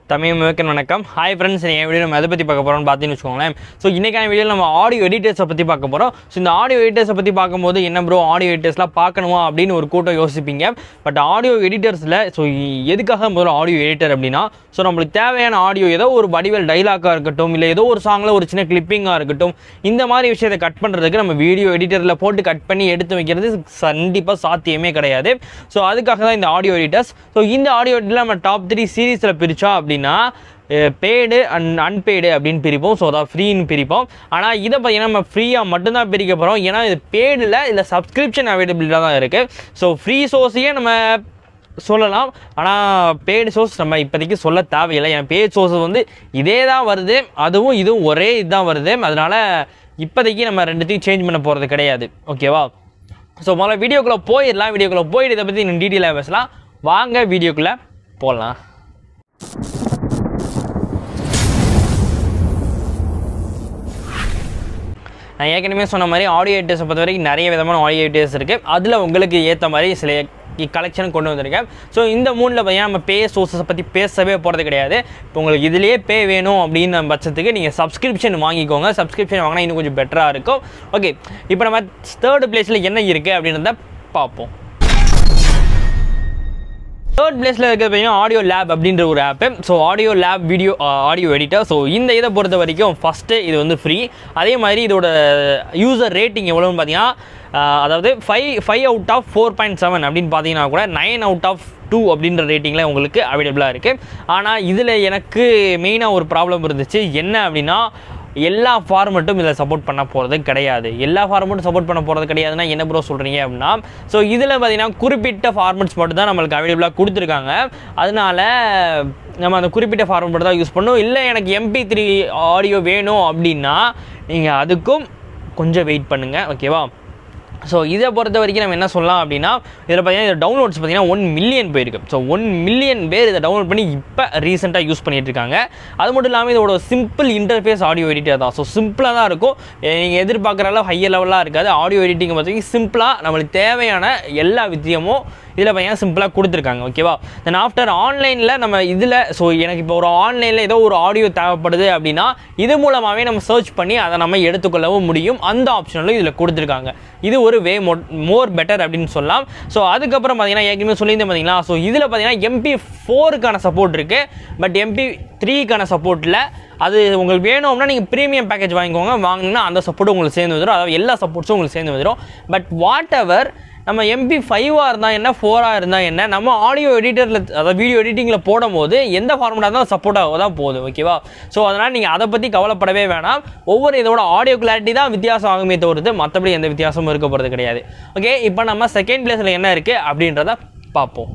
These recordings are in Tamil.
தமிழ் மிக்க வணக்கம் ஹாய் ஃப்ரெண்ட்ஸ் என் வீடியோ நம்ம எதை பற்றி பார்க்க போகிறோம்னு பார்த்தீங்கன்னு வச்சுக்கோங்களேன் ஸோ இன்றைக்கான வீடியோவில் நம்ம ஆடியோ எடிட்டர்ஸை பற்றி பார்க்க போகிறோம் ஸோ இந்த ஆடியோ எடிட்டர்ஸை பற்றி பார்க்கும்போது என்ன ப்ரோ ஆடியோ எடிட்டர்ஸ்லாம் பார்க்கணுமா அப்படின்னு ஒரு கூட்டம் யோசிப்பீங்க பட் ஆடியோ எடிட்டர்ஸில் ஸோ எதுக்காக முதல்ல ஆடியோ எடிட்டர் அப்படின்னா ஸோ நம்மளுக்கு தேவையான ஆடியோ ஏதோ ஒரு வடிவல் டைலாக்காக இருக்கட்டும் இல்லை ஏதோ ஒரு சாங்கில் ஒரு சின்ன கிளிப்பிங்காக இருக்கட்டும் இந்த மாதிரி விஷயத்தை கட் பண்ணுறதுக்கு நம்ம வீடியோ எடிட்டரில் போட்டு கட் பண்ணி எடுத்து வைக்கிறது கண்டிப்பாக சாத்தியமே கிடையாது ஸோ அதுக்காக தான் இந்த ஆடியோ எடிட்டர்ஸ் ஸோ இந்த ஆடியோ எடிட்டில் நம்ம டாப் த்ரீ சீரீஸில் பிரித்தோம் அப்படின்னா பேடு அண்ட் அன்பெய்டு அப்படின்னு பிரிப்போம் ஸோ அதான் ஃப்ரீன்னு பிரிப்போம் ஆனால் இதை பார்த்தீங்கன்னா நம்ம ஃப்ரீயாக மட்டும்தான் பிரிக்க போகிறோம் ஏன்னா இது பேடில் இல்லை சப்ஸ்கிரிப்ஷன் அவைலபிலிட்டாக தான் இருக்குது ஸோ ஃப்ரீ சோர்ஸையே நம்ம சொல்லலாம் ஆனால் பெய்டு சோர்ஸ் நம்ம இப்போதைக்கு சொல்ல தேவையில்லை என் பெய்டு சோர்ஸ் வந்து இதே தான் வருது அதுவும் இதுவும் ஒரே இதுதான் வருது அதனால் இப்போதைக்கு நம்ம ரெண்டுத்தையும் சேஞ்ச் பண்ண போகிறது கிடையாது ஓகேவா ஸோ முதல்ல வீடியோக்குள்ளே போயிடலாம் வீடியோக்குள்ளே போயிட்டு இதை பற்றி இன்னும் டீட்டெயிலாக பேசலாம் வாங்க வீடியோக்குள்ளே போடலாம் நான் ஏற்கனவே சொன்ன மாதிரி ஆடியோ எடிட்டர்ஸை பொறுத்த வரைக்கும் நிறைய விதமான ஆடியோ எடிட்டர்ஸ் இருக்குது அதில் உங்களுக்கு ஏற்ற மாதிரி சில கலெக்ஷன் கொண்டு வந்திருக்கேன் ஸோ இந்த மூணில் பார்த்தீங்கன்னா நம்ம பே சோர்ஸஸை பற்றி பேசவே போகிறது கிடையாது இப்போ உங்களுக்கு இதுலேயே பே வேணும் அப்படின்னு பட்சத்துக்கு நீங்கள் சப்ஸ்கிரிப்ஷன் வாங்கிக்கோங்க சப்ஸ்கிரிப்ஷன் வாங்கினா இன்னும் கொஞ்சம் பெட்டராக இருக்கும் ஓகே இப்போ நம்ம தேர்ட் பிளேஸில் என்ன இருக்குது அப்படின்றத பார்ப்போம் தேர்ட் பிளேஸில் இருக்கிறது பார்த்தீங்கன்னா ஆடியோ லேப் அப்படின்ற ஒரு app so audio lab video audio editor so இந்த இதை பொறுத்த வரைக்கும் ஃபஸ்ட்டு இது வந்து ஃப்ரீ அதே மாதிரி இதோட யூசர் ரேட்டிங் எவ்வளோன்னு பார்த்தீங்கன்னா ஆஹ், அதாவது five five out of four point seven அப்படின்னு பார்த்தீங்கன்னா கூட நைன் அவுட் ஆஃப் டூ அப்படின்ற ரேட்டிங்கில் உங்களுக்கு அவைலபிளாக இருக்குது ஆனால் இதில் எனக்கு மெயினாக ஒரு ப்ராப்ளம் இருந்துச்சு என்ன அப்படின்னா எல்லா ஃபார்மெட்டும் இதில் சப்போர்ட் பண்ண போகிறது கிடையாது எல்லா ஃபார்மெட்டும் சப்போர்ட் பண்ண போகிறது கிடையாதுன்னா என்ன ப்ரோ சொல்கிறீங்க அப்படின்னா ஸோ இதில் பார்த்தீங்கன்னா குறிப்பிட்ட ஃபார்மெட்ஸ் மட்டும் தான் நம்மளுக்கு அவைலபிளாக கொடுத்துருக்காங்க அதனால நம்ம அந்த குறிப்பிட்ட ஃபார்மெட் மட்டும் தான் யூஸ் பண்ணணும் இல்லை எனக்கு எம்பி த்ரீ ஆடியோ வேணும் அப்படின்னா நீங்கள் அதுக்கும் கொஞ்சம் வெயிட் பண்ணுங்கள் ஓகேவா ஸோ இதை பொறுத்த வரைக்கும் நம்ம என்ன சொல்லலாம் அப்படின்னா இதில் பார்த்தீங்கன்னா இந்த டவுன்லோட்ஸ் பார்த்தீங்கன்னா ஒன் மில்லியன் போயிருக்கு ஸோ ஒன் மில்லியன் பேர் இதை டவுன்லோட் பண்ணி இப்போ ரீசெண்டாக யூஸ் பண்ணிட்டு இருக்காங்க அது மட்டும் இல்லாமல் இதோட சிம்பிள் இன்டர்ஃபேஸ் ஆடியோ எடிட்டர் தான் ஸோ சிம்பிளாக தான் இருக்கும் நீங்கள் எதிர்பார்க்குற அளவு ஹையர் லெவலாக இருக்காது ஆடியோ எடிட்டிங் பார்த்தீங்கன்னா சிம்பிளாக நம்மளுக்கு தேவையான எல்லா வித்தியமும் இதில் பார்த்தீங்கன்னா சிம்பிளாக கொடுத்துருக்காங்க ஓகேவா தென் ஆஃப்டர் ஆன்லைனில் நம்ம இதில் ஸோ எனக்கு இப்போ ஒரு ஆன்லைனில் ஏதோ ஒரு ஆடியோ தேவைப்படுது அப்படின்னா இது மூலமாகவே நம்ம சர்ச் பண்ணி அதை நம்ம எடுத்துக்கொள்ளவும் முடியும் அந்த ஆப்ஷனிலும் இதில் கொடுத்துருக்காங்க இது ஒரு வே மோ மோர் பெட்டர் அப்படின்னு சொல்லலாம் ஸோ அதுக்கப்புறம் பார்த்தீங்கன்னா ஏற்கனவே சொல்லியிருந்தேன் பார்த்தீங்களா ஸோ இதில் பார்த்தீங்கன்னா எம்பி ஃபோருக்கான சப்போர்ட் இருக்குது பட் எம்பி த்ரீக்கான சப்போர்ட்டில் அது உங்களுக்கு வேணும் அப்படின்னா நீங்கள் ப்ரீமியம் பேக்கேஜ் வாங்கிக்கோங்க வாங்கினீங்கன்னா அந்த சப்போர்ட் உங்களுக்கு சேர்ந்து வந்துடும் அதாவது எல்லா சப்போர்ட்ஸும் உங்களுக்கு சேர்ந்து வந்துடும் பட் வாட் எவர் நம்ம எம்பி ஃபைவாக இருந்தால் என்ன ஃபோராக இருந்தால் என்ன நம்ம ஆடியோ எடிட்டரில் அதாவது வீடியோ எடிட்டிங்கில் போடும்போது எந்த ஃபார்மெட்டாக இருந்தாலும் சப்போர்ட் ஆக தான் போகுது ஓகேவா ஸோ அதனால் நீங்கள் அதை பற்றி கவலைப்படவே வேணாம் ஒவ்வொரு இதோட ஆடியோ கிளாரிட்டி தான் வித்தியாசம் ஆகுமே தவிர்த்து மற்றபடி எந்த வித்தியாசமும் இருக்க போகிறது கிடையாது ஓகே இப்போ நம்ம செகண்ட் பிளேஸில் என்ன இருக்குது அப்படின்றத பார்ப்போம்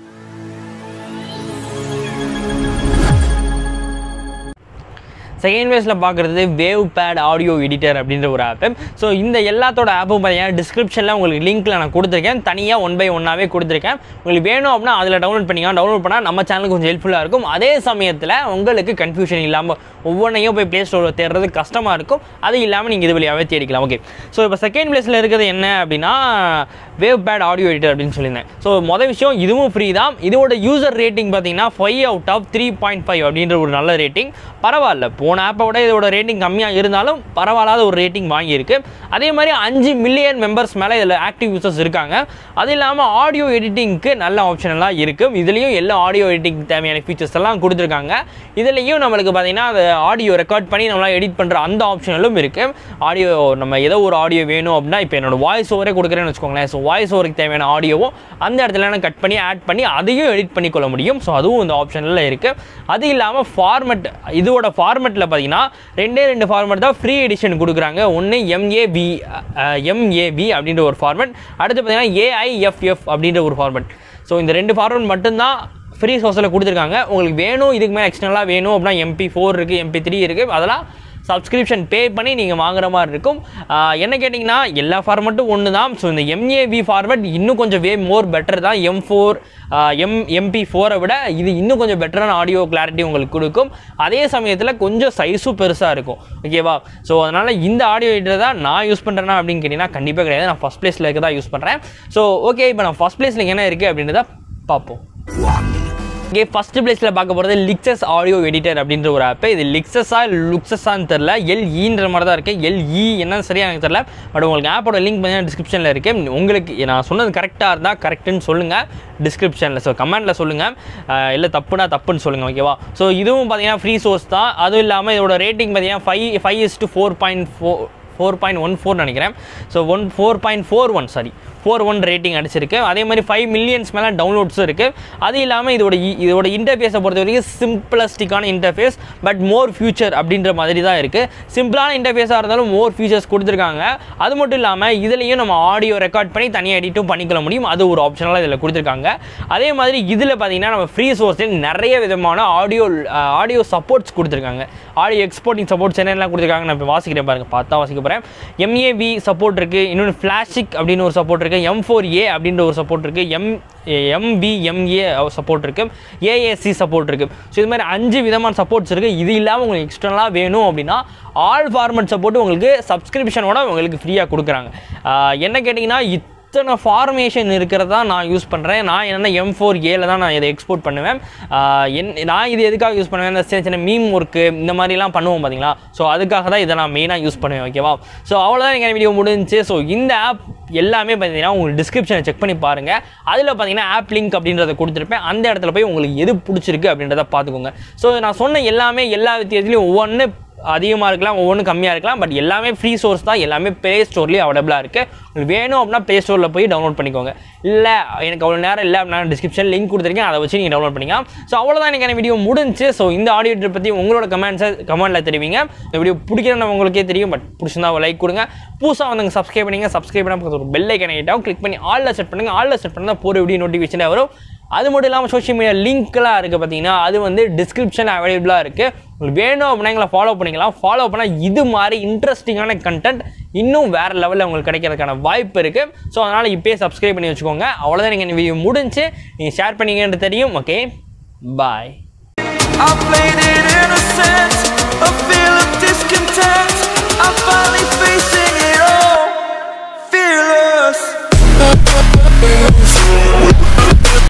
செகண்ட் பேஸில் பார்க்குறது வேவ் பேட் ஆடியோ எடிட்டர் அப்படின்ற ஒரு ஆப்பு ஸோ இந்த எல்லாத்தோட ஆப்பும் பார்த்தீங்கன்னா டிஸ்கிரிப்ஷனில் உங்களுக்கு லிங்க்கில் நான் கொடுத்துருக்கேன் தனியாக ஒன் பை ஒன்னாகவே கொடுத்துருக்கேன் உங்களுக்கு வேணும் அப்படின்னா அதில் டவுன்லோட் பண்ணிக்கலாம் டவுன்லோட் பண்ணால் நம்ம சேனலுக்கு கொஞ்சம் ஹெல்ப்ஃபுல்லாக இருக்கும் அதே சமயத்தில் உங்களுக்கு கன்ஃபியூஷன் இல்லாமல் ஒவ்வொன்றையும் போய் ப்ளே ஸ்டோரில் தேடுறது கஷ்டமாக இருக்கும் அது இல்லாமல் நீங்கள் இது வழியாகவே தேடிக்கலாம் ஓகே ஸோ இப்போ செகண்ட் பிளேஸில் இருக்கிறது என்ன அப்படின்னா வேவ் பேட் ஆடியோ எடிட்டர் அப்படின்னு சொல்லியிருந்தேன் ஸோ மொதல் விஷயம் இதுவும் ஃப்ரீ தான் இதோட யூசர் ரேட்டிங் பார்த்தீங்கன்னா five out of three point five அப்படின்ற ஒரு நல்ல ரேட்டிங் பரவாயில்ல போன ஆப்பை விட இதோட ரேட்டிங் கம்மியாக இருந்தாலும் பரவாயில்லாத ஒரு ரேட்டிங் வாங்கியிருக்கு அதே மாதிரி அஞ்சு மில்லியன் மெம்பர்ஸ் மேலே இதில் ஆக்டிவ் யூசர்ஸ் இருக்காங்க அது இல்லாமல் ஆடியோ எடிட்டிங்க்கு நல்ல ஆப்ஷன் எல்லாம் இருக்குது இதுலேயும் எல்லா ஆடியோ எடிட்டிங் தேவையான ஃபீச்சர்ஸ் எல்லாம் கொடுத்துருக்காங்க இதுலேயும் நம்மளுக்கு பார்த்தீங்கன்னா அது ஆடியோ ரெக்கார்ட் பண்ணி நம்மளால் எடிட் பண்ணுற அந்த ஆப்ஷனும் இருக்குது ஆடியோ நம்ம ஏதோ ஒரு ஆடியோ வேணும் அப்படின்னா இப்போ என்னோட வாய்ஸ் ஓவரே கொடுக்குறேன்னு வச்சுக்கோங்களேன் ஸோ வாய்ஸ் ஓவருக்கு தேவையான ஆடியோவும் அந்த இடத்துல நான் கட் பண்ணி ஆட் பண்ணி அதையும் எடிட் பண்ணி கொள்ள முடியும் ஸோ அதுவும் இந்த ஆப்ஷனில் இருக்குது அது இல்லாமல் ஃபார்மெட் இதோட ஃபார்மெட்டில் பார்த்தீங்கன்னா ரெண்டே ரெண்டு ஃபார்மெட் தான் ஃப்ரீ எடிஷன் கொடுக்குறாங்க ஒன்று எம்ஏபி எம்ஏபி அப்படின்ற ஒரு ஃபார்மெட் அடுத்து பார்த்தீங்கன்னா ஏஐஎஃப்எஃப் அப்படின்ற ஒரு ஃபார்மெட் ஸோ இந்த ரெண்டு ஃபார்மெட் மட்டும்தான் ஃப்ரீ சோர்ஸில் கொடுத்துருக்காங்க உங்களுக்கு வேணும் இதுக்கு மேலே எக்ஸ்டர்னலாக வேணும் அப்படின்னா எம்பி ஃபோர் இருக்குது எம்பி த்ரீ இருக்குது அதெல்லாம் சப்ஸ்கிரிப்ஷன் பே பண்ணி நீங்கள் வாங்குற மாதிரி இருக்கும் ஆஹ் என்ன கேட்டிங்கன்னா எல்லா ஃபார்மெட்டும் ஒன்று தான் ஸோ இந்த எம்ஏவி ஃபார்மெட் இன்னும் கொஞ்சம் வே மோர் பெட்டர் தான் எம் ஃபோர் எம் எம்பி ஃபோரை விட இது இன்னும் கொஞ்சம் பெட்டரான ஆடியோ கிளாரிட்டி உங்களுக்கு கொடுக்கும் அதே சமயத்தில் கொஞ்சம் சைஸும் பெருசாக இருக்கும் ஓகேவா ஸோ அதனால் இந்த ஆடியோ எடிட்டர் தான் நான் யூஸ் பண்ணுறேன்னா அப்படின்னு கேட்டிங்கன்னா கண்டிப்பாக கிடையாது நான் ஃபஸ்ட் பிளேஸில் இருக்க தான் யூஸ் பண்ணுறேன் ஸோ ஓகே இப்போ நான் ஃபஸ்ட் பிளேஸில் என்ன இருக்குது அப்படின்றத பார்ப்போம் ஓகே ஃபர்ஸ்ட் பிளேஸில் பார்க்க போகிறது லிக்ஸஸ் ஆடியோ எடிட்டர் அப்படின்ற ஒரு ஆப் இது லிக்ஸஸா லுக்ஸஸான்னு தெரில எல்இன்ற மாதிரி தான் இருக்குது எல்இ என்னன்னு சரியா எனக்கு தெரில பட் உங்களுக்கு ஆப்போட லிங்க் பார்த்தீங்கன்னா டிஸ்கிரிப்ஷனில் இருக்குது உங்களுக்கு நான் சொன்னது கரெக்டாக இருந்தால் கரெக்டுன்னு சொல்லுங்கள் டிஸ்கிரிப்ஷனில் ஸோ கமெண்ட்டில் சொல்லுங்கள் இல்லை தப்புனா தப்புன்னு சொல்லுங்கள் ஓகேவா ஸோ இதுவும் பார்த்தீங்கன்னா ஃப்ரீ சோர்ஸ் தான் அதுவும் இல்லாமல் இதோட ரேட்டிங் பார்த்தீங்கன்னா five five is to four point four four point one four நினைக்கிறேன் so one four point four one sorry four one rating அடிச்சிருக்கு அதே மாதிரி ஃபைவ் மில்லியன்ஸ் மேலே டவுன்லோட்ஸும் இருக்குது அது இல்லாமல் இதோட இ- இதோட இன்டர்ஃபேஸை பொறுத்த வரைக்கும் சிம்பிளஸ்டிக்கான இன்டர்ஃபேஸ் பட் மோர் ஃபியூச்சர் அப்படின்ற மாதிரி தான் இருக்குது சிம்பிளான இன்டர்ஃபேஸாக இருந்தாலும் மோர் ஃபியூச்சர்ஸ் கொடுத்துருக்காங்க அது மட்டும் இல்லாமல் இதுலேயும் நம்ம ஆடியோ ரெக்கார்ட் பண்ணி தனியாக எடிட்டும் பண்ணிக்கொள்ள முடியும் அது ஒரு ஆப்ஷனலாக இதில் கொடுத்துருக்காங்க அதே மாதிரி இதில் பார்த்தீங்கன்னா நம்ம ஃப்ரீ சோர்ஸில் நிறைய விதமான ஆடியோ ஆடியோ சப்போர்ட்ஸ் கொடுத்துருக்காங்க ஆடியோ எக்ஸ்போர்ட்டிங் சப்போர்ட்ஸ் என்னெல்லாம் கொடுத்துருக்காங்க நான் இப்போ வாசிக்கிறேன் பாருங்க பார்த்தா வாசிக்க போகிறேன் எம்ஏவி சப்போர்ட் இருக்குது இன்னொன்று ஃப்ளாஷிக் அப்படின்னு ஒரு சப்போர்ட் இருக்குது எம் ஃபோர் ஏ அப்படின்ற ஒரு சப்போர்ட் இருக்குது எம் எம்பிஎம்ஏ சப்போர்ட் இருக்குது ஏஏசி சப்போர்ட் இருக்குது ஸோ இது மாதிரி அஞ்சு விதமான சப்போர்ட்ஸ் இருக்குது இது இல்லாமல் உங்களுக்கு எக்ஸ்டர்னலாக வேணும் அப்படின்னா ஆல் ஃபார்மட் சப்போர்ட் உங்களுக்கு சப்ஸ்கிரிப்ஷனோட உங்களுக்கு ஃப்ரீயாக கொடுக்குறாங்க ஆஹ் என்ன கேட்டிங்கன்னா இத்தனை ஃபார்மேஷன் இருக்கிறதா நான் யூஸ் பண்ணுறேன் நான் என்னென்ன எம் ஃபோர் ஏல தான் நான் இதை எக்ஸ்போர்ட் பண்ணுவேன் ஆஹ் என் நான் இது எதுக்காக யூஸ் பண்ணுவேன் இந்த சின்ன சின்ன மீம் ஒர்க்கு இந்த மாதிரிலாம் பண்ணுவோம் பார்த்தீங்களா ஸோ அதுக்காக தான் இதை நான் மெயினாக யூஸ் பண்ணுவேன் ஓகேவா ஸோ அவ்வளோதான் எனக்கு வீடியோ முடிஞ்சுச்சு ஸோ இந்த ஆப் எல்லாமே பார்த்தீங்கன்னா உங்களுக்கு டிஸ்கிரிப்ஷனை செக் பண்ணி பாருங்கள் அதில் பார்த்தீங்கன்னா ஆப் லிங்க் அப்படின்றத கொடுத்துருப்பேன் அந்த இடத்துல போய் உங்களுக்கு எது பிடிச்சிருக்கு அப்படின்றத பார்த்துக்கோங்க ஸோ நான் சொன்ன எல்லாமே எல்லா வித்தியாசத்துலையும் ஒவ்வொன்று அதிகமாக இருக்கலாம் ஒவ்வொன்றும் கம்மியாக இருக்கலாம் பட் எல்லாமே ஃப்ரீ சோர்ஸ் தான் எல்லாமே ப்ளே ஸ்டோர்லேயும் அவைலபிளாக இருக்குது உங்களுக்கு வேணும் அப்படின்னா ப்ளே ஸ்டோரில் போய் டவுன்லோட் பண்ணிக்கோங்க இல்லை எனக்கு அவ்வளோ நேரம் இல்லை அப்படின்னா டிஸ்கிரிப்ஷன் லிங்க் கொடுத்துருக்கேன் அதை வச்சு நீங்கள் டவுன்லோட் பண்ணிக்கலாம் ஸோ அவ்வளோதான் எனக்கு வீடியோ முடிஞ்சு ஸோ இந்த ஆடியோ ட்ரிப் பற்றி உங்களோட கமெண்ட்ஸை கமெண்ட்டில் தெரிவிங்க இந்த வீடியோ பிடிக்கிறன்னு உங்களுக்கே தெரியும் பட் பிடிச்சிருந்தா ஒரு லைக் கொடுங்க புதுசாக வந்து சப்ஸ்கிரைப் பண்ணுங்க சப்ஸ்கிரைப் பண்ணால் ஒரு பெல் ஐக்கன் ஆகிட்டாவும் கிளிக் பண்ணி ஆலில் செட் பண்ணுங்கள் ஆலில் செட் பண்ணால் போகிற வீடியோ நோட்டிஃபிகேஷனே வரும் அது மட்டும் இல்லாமல் சோஷியல் மீடியா லிங்க்லாம் இருக்குது பார்த்தீங்கன்னா அது வந்து டிஸ்கிரிப்ஷனில் அவைலபிளாக இருக்குது உங்களுக்கு வேணும் அப்படின்னா எங்களை ஃபாலோ பண்ணிக்கலாம் ஃபாலோ பண்ணால் இது மாதிரி இன்ட்ரெஸ்டிங்கான கண்டென்ட் இன்னும் வேறு லெவலில் உங்களுக்கு கிடைக்கிறதுக்கான வாய்ப்பு இருக்குது ஸோ அதனால் இப்போயே சப்ஸ்கிரைப் பண்ணி வச்சுக்கோங்க அவ்வளோதான் நீங்கள் இந்த வீடியோ முடிஞ்சு நீங்கள் ஷேர் பண்ணீங்கன்னு தெரியும் okay bye I played it innocent, a feel of discontent.